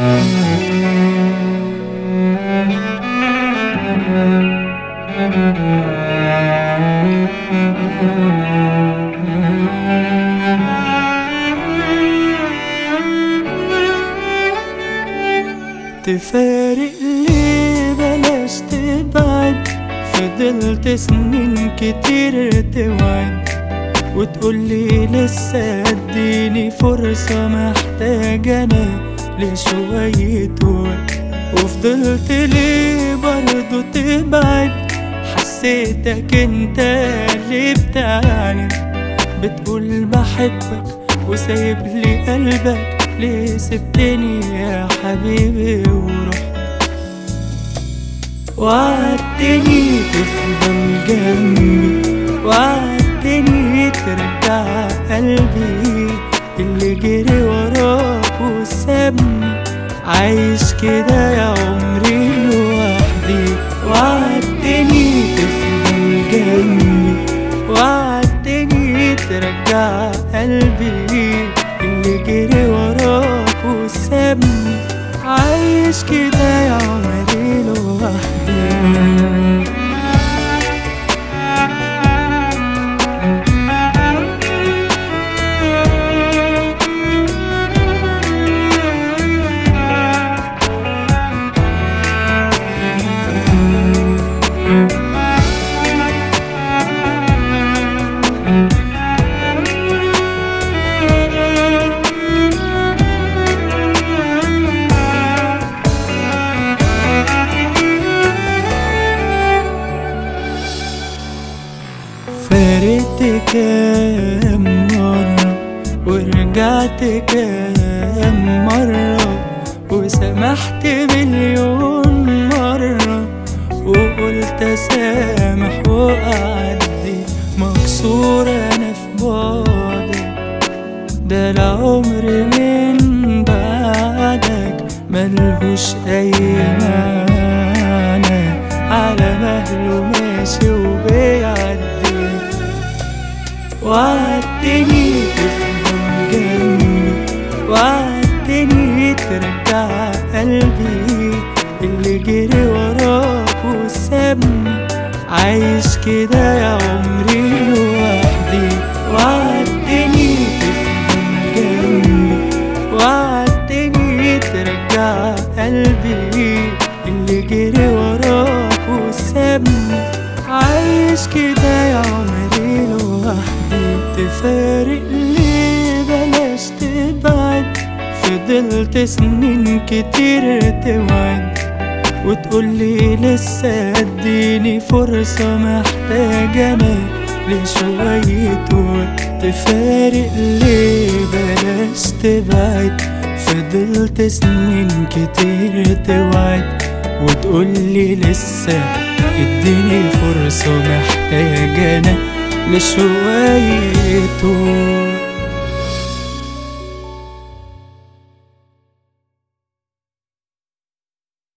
تفارق ليه بلاش تبعد فضلت سنين كتير توعد وتقولي لسه اديني فرصة محتاج انا لشوية وقت وفضلت ليه برضو تبعد حسيتك انت اللي بتعاند بتقول بحبك وسايب لي قلبك ليه سبتني يا حبيبي ورحت وعدتني تفضل جنبي وعدتني ترجع قلبي اللي جري وراك وسابني عايش كده يا عمري لوحدي وعدتني تفضل جنبي وعدتني ترجع قلبي اللي جري وراك وسابني عايش كده يا عمري لوحدي فارقت كام مرة ورجعت كام مرة وسامحت مليون مرة وقلت اسامح واعدي مكسور انا في بعدك ده العمر من بعدك ملهوش اي معنى على مهله ماشي وبيعدي وعدتني تفضل جنبي وعدتني ترجع قلبي اللي جري وراك وسابني عايش كده يا عمري لوحدي وعدتني تفضل جنبي وعدتني ترجع قلبي اللي جري وراك وسابني عايش كده يا عمري لوحدي تفارق ليه بلاش تبعد فضلت سنين كتير توعد وتقولي لسه اديني فرصة محتاج انا لشوية وقت تفارق ليه بلاش تبعد فضلت سنين كتير توعد وتقولي لسه اديني فرصة محتاج انا لشوية وقت